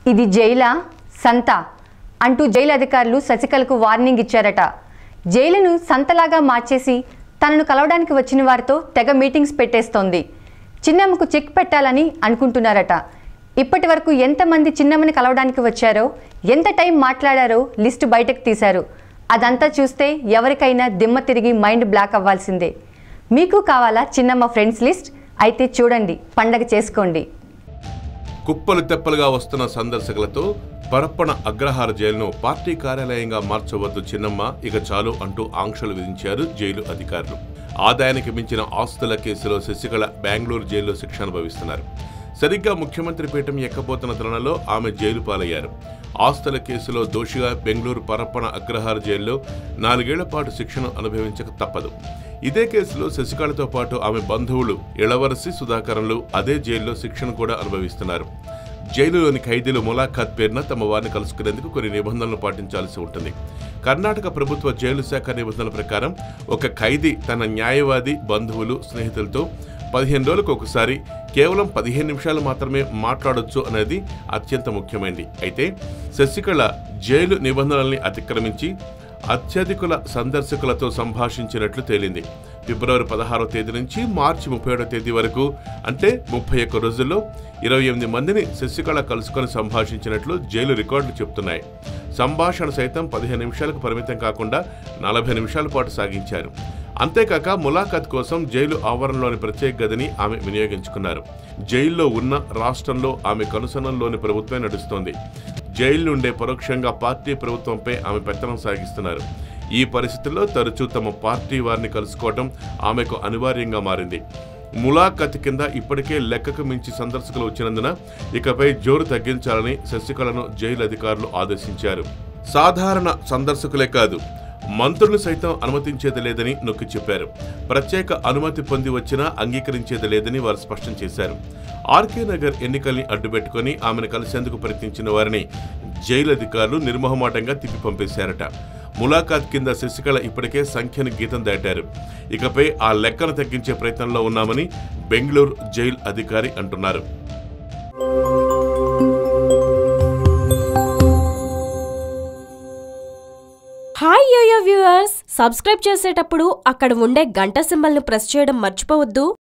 ఇది జైలా సంత అంటూ జైలు అధికారులు శశికళకు వార్నింగ్ ఇచ్చారట జైలును సంతలాగా మార్చేసి తనను కలవడానికి వచ్చిన వారితో తెగ మీటింగ్స్ పెట్టేస్తోంది చిన్నమ్మకు చెక్ పెట్టాలని అనుకుంటున్నారట ఇప్పటి వరకు ఎంతమంది చిన్నమ్మని కలవడానికి వచ్చారో ఎంత టైం మాట్లాడారో లిస్టు బయటకు తీశారు అదంతా చూస్తే ఎవరికైనా దిమ్మ తిరిగి మైండ్ బ్లాక్ అవ్వాల్సిందే మీకు కావాలా చిన్నమ్మ ఫ్రెండ్స్ లిస్ట్ అయితే చూడండి పండగ చేసుకోండి కుప్పలు తెప్పలుగా వస్తున్న సందర్శకులతో పరప్పన అగ్రహార జైలును పార్టీ కార్యాలయంగా మార్చవద్దు చిన్నమ్మ ఇక చాలు అంటూ ఆంక్షలు విధించారు జైలు అధికారులు ఆదాయానికి మించిన ఆస్తుల కేసులో శశికళ బెంగళూరు జైల్లో శిక్ష అనుభవిస్తున్నారు సరిగ్గా ముఖ్యమంత్రి పీఠం ఎక్కబోతున్న తరుణంలో ఆమె జైలు పాలయ్యారు ఆస్తుల కేసులో దోషిగా బెంగళూరు పరప్పన అగ్రహార జైల్లో నాలుగేళ్ల పాటు శిక్షను అనుభవించక తప్పదు ఇదే కేసులో శశికళతో పాటు ఆమె బంధువులు ఇళవరసి సుధాకరన్లు అదే జైల్లో శిక్షను కూడా అనుభవిస్తున్నారు జైలులోని ఖైదీలు ములాఖాత్ పేరున తమ వారిని కలుసుకునేందుకు కొన్ని నిబంధనలు పాటించాల్సి ఉంటుంది కర్ణాటక ప్రభుత్వ జైలు శాఖ నిబంధనల ప్రకారం ఒక ఖైదీ తన న్యాయవాది బంధువులు స్నేహితులతో పదిహేను రోజులకు ఒకసారి కేవలం పదిహేను నిమిషాలు మాత్రమే మాట్లాడొచ్చు అనేది అత్యంత ముఖ్యమైనది అయితే శశికళ జైలు నిబంధనల్ని అతిక్రమించి అత్యధికుల సందర్శకులతో సంభాషించినట్లు తేలింది ఫిబ్రవరి పదహారో తేదీ నుంచి మార్చి ముప్పై ఏడో తేదీ వరకు అంటే ముప్పై ఒక్క రోజుల్లో ఇరవై ఎనిమిది మందిని శశికళ కలుసుకొని సంభాషించినట్లు జైలు రికార్డులు చెప్తున్నాయి సంభాషణ సైతం పదిహేను నిమిషాలకు పరిమితం కాకుండా నలభై నిమిషాల పాటు సాగించారు అంతేకాక ములాఖాత్ కోసం జైలు ఆవరణలోని ప్రత్యేక గదిని ఆమె వినియోగించుకున్నారు జైల్లో ఉన్న రాష్ట్రంలో ఆమె కనుసనంలోని ప్రభుత్వమే నడుస్తోంది జైలు నుండే పరోక్షంగా పార్టీ ప్రభుత్వంపై ఆమె పెత్తనం సాగిస్తున్నారు ఈ పరిస్థితుల్లో తరచూ తమ పార్టీ వారిని కలుసుకోవడం ఆమెకు అనివార్యంగా మారింది ములాఖత్ కింద ఇప్పటికే లెక్కకు మించి సందర్శకులు వచ్చినందున ఇకపై జోరు తగ్గించాలని శశికళను జైలు అధికారులు ఆదేశించారు సాధారణ సందర్శకులే కాదు మంత్రులు సైతం అనుమతించేది లేదని నొక్కి చెప్పారు ప్రత్యేక అనుమతి పొంది వచ్చినా అంగీకరించేది లేదని వారు స్పష్టం చేశారు ఆర్కే నగర్ ఎన్నికల్ని అడ్డుపెట్టుకుని ఆమెను కలిసేందుకు ప్రయత్నించిన వారిని జైలు అధికారులు నిర్మోహమాటంగా తిప్పి పంపేశారట ములాఖాత్ కింద శశికళ ఇప్పటికే సంఖ్యను గీతం దాటారు ఇకపై ఆ లెక్కను తగ్గించే ప్రయత్నంలో ఉన్నామని బెంగళూరు జైలు అధికారి అంటున్నారు హాయ్ యోయో వ్యూవర్స్ సబ్స్క్రైబ్ చేసేటప్పుడు అక్కడ ఉండే గంట సింబల్ను ప్రెస్ చేయడం మర్చిపోవద్దు